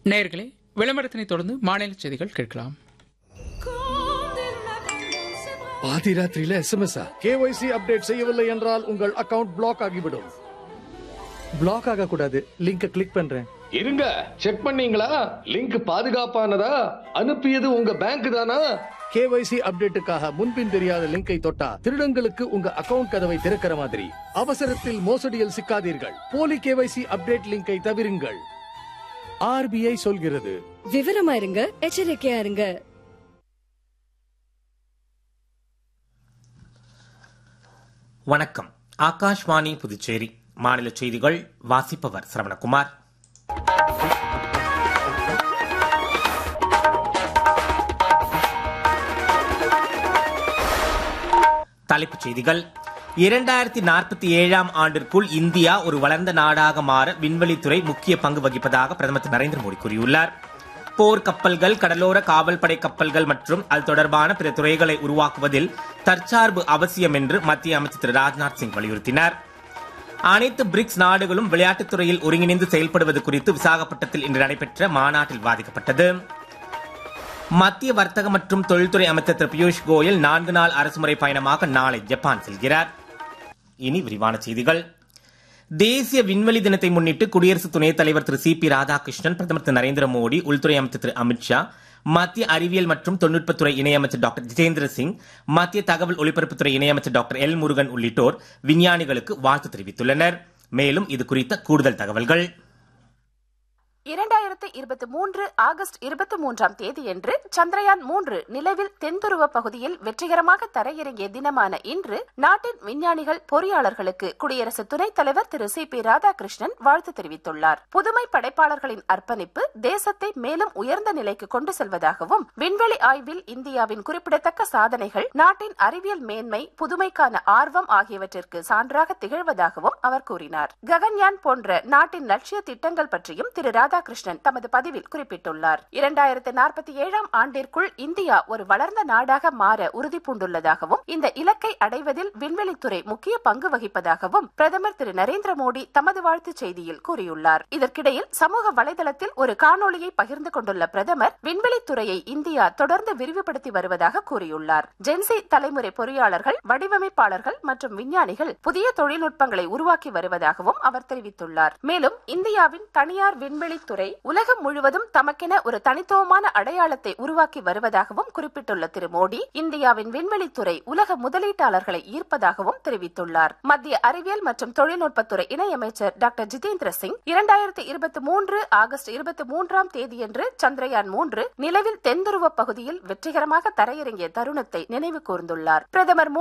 நேயர்களே விளம்பரத்தினை தொடர்ந்து மாநில செய்திகள் கேட்கலாம் பாதி ராத்திரியில எஸ்எம்எஸ் கேஒய்சி அப்டேட் செய்யவில்லை என்றால் உங்கள் அக்கவுண்ட் பிளாக் ஆகிவிடும் பிளாக் ஆக கூடாது லிங்க கிளிக் பண்றேன் இருங்க செக் பண்ணீங்களா லிங்க் பாதுகாப்பானதா அனுப்பியது உங்க பேங்க் தானா கேஒய்சி அப்டேட்டுக்காக முன்பின் தெரியாத லிங்கை தொட்டா திருடங்களுக்கு உங்க அக்கவுண்ட் கதவை திறக்கிற மாதிரி அவசரத்தில் மோசடியில் சிக்காதீர்கள் போலி கேஒய்சி அப்டேட் லிங்கை தவிருங்கள் ஆர்பிஐ சொல்கிறது விவரமா இருங்க எச்சரிக்கையா இருங்க வணக்கம் ஆகாஷ்வாணி புதுச்சேரி மாநில செய்திகள் வாசிப்பவர் சரவணகுமார் தலைப்புச் செய்திகள் இரண்டாயிரத்தி நாற்பத்தி ஏழாம் ஆண்டிற்குள் இந்தியா ஒரு வளர்ந்த நாடாக மாற விண்வெளித்துறை முக்கிய பங்கு வகிப்பதாக பிரதமர் திரு நரேந்திர மோடி கூறியுள்ளார் போர் கப்பல்கள் கடலோர காவல்படை கப்பல்கள் மற்றும் அது தொடர்பான பிற துறைகளை உருவாக்குவதில் தற்சார்பு அவசியம் என்று மத்திய அமைச்சர் திரு ராஜ்நாத் சிங் வலியுறுத்தினார் அனைத்து பிரிக்ஸ் நாடுகளும் விளையாட்டுத் துறையில் ஒருங்கிணைந்து செயல்படுவது குறித்து விசாகப்பட்டத்தில் இன்று நடைபெற்ற மாநாட்டில் வாதிக்கப்பட்டது மத்திய வர்த்தக மற்றும் தொழில்துறை அமைச்சர் திரு பியூஷ் கோயல் நான்கு நாள் அரசுமுறை பயணமாக நாளை ஜப்பான் செல்கிறார் இனி விரிவான செய்திகள் தேசிய விண்வெளி தினத்தை முன்னிட்டு குடியரசு துணைத் தலைவர் திரு சி பி ராதாகிருஷ்ணன் பிரதமர் திரு நரேந்திர மோடி உள்துறை அமைச்சர் திரு அமித்ஷா மத்திய அறிவியல் மற்றும் தொழில்நுட்பத்துறை இணையமைச்சர் டாக்டர் ஜிதேந்திர சிங் மத்திய தகவல் ஒலிபரப்புத்துறை இணையமைச்சர் டாக்டர் எல் முருகன் உள்ளிட்டோர் விஞ்ஞானிகளுக்கு வாழ்த்து தெரிவித்துள்ளனர் மேலும் இது குறித்த கூடுதல் தகவல்கள் இரண்டாயிரத்து இருபத்தி மூன்று ஆகஸ்ட் இருபத்தி மூன்றாம் தேதியன்று சந்திரயான் மூன்று நிலவில் தென்துருவ பகுதியில் வெற்றிகரமாக தரையிறங்கிய தினமான இன்று நாட்டின் விஞ்ஞானிகள் பொறியாளர்களுக்கு குடியரசு துணைத் தலைவர் திரு சி பி ராதாகிருஷ்ணன் வாழ்த்து தெரிவித்துள்ளார் புதுமை படைப்பாளர்களின் அர்ப்பணிப்பு தேசத்தை மேலும் உயர்ந்த நிலைக்கு கொண்டு செல்வதாகவும் விண்வெளி ஆய்வில் இந்தியாவின் குறிப்பிடத்தக்க சாதனைகள் நாட்டின் அறிவியல் மேன்மை புதுமைக்கான ஆர்வம் ஆகியவற்றிற்கு சான்றாக திகழ்வதாகவும் அவர் கூறினார் ககன்யான் போன்ற நாட்டின் லட்சிய திட்டங்கள் பற்றியும் திரு ராதாகிருஷ்ணன் தமது பதிவில் குறிப்பிட்டுள்ளார் இரண்டாயிரத்து நாற்பத்தி ஏழாம் ஆண்டிற்குள் இந்தியா ஒரு வளர்ந்த நாடாக மாற உறுதி பூண்டுள்ளதாகவும் இந்த இலக்கை அடைவதில் விண்வெளித்துறை முக்கிய பங்கு வகிப்பதாகவும் பிரதமர் திரு நரேந்திர மோடி தமது வாழ்த்துச் செய்தியில் கூறியுள்ளார் இதற்கிடையில் சமூக வலைதளத்தில் ஒரு காணொளியை பகிர்ந்து கொண்டுள்ள பிரதமர் விண்வெளித்துறையை இந்தியா தொடர்ந்து விரிவுபடுத்தி வருவதாக கூறியுள்ளார் ஜென்சி தலைமுறை பொறியாளர்கள் வடிவமைப்பாளர்கள் மற்றும் விஞ்ஞானிகள் புதிய தொழில்நுட்பங்களை உருவாக்கி வருவதாகவும் அவர் தெரிவித்துள்ளார் மேலும் இந்தியாவின் தனியார் விண்வெளி துறை உலகம் முழுவதும் தமக்கென ஒரு தனித்துவமான அடையாளத்தை உருவாக்கி வருவதாகவும் குறிப்பிட்டுள்ள திரு மோடி இந்தியாவின் விண்வெளித்துறை உலக முதலீட்டாளர்களை ஈர்ப்பதாகவும் தெரிவித்துள்ளார் மத்திய அறிவியல் மற்றும் தொழில்நுட்பத்துறை இணையமைச்சர் டாக்டர் ஜிதேந்திர சிங் இரண்டாயிரத்தி இருபத்தி மூன்று ஆகஸ்ட் இருபத்தி மூன்றாம் தேதியன்று சந்திரயான் மூன்று நிலவில் தென்துருவ பகுதியில் வெற்றிகரமாக தரையிறங்கிய தருணத்தை நினைவு கூர்ந்துள்ளார் பிரதமர்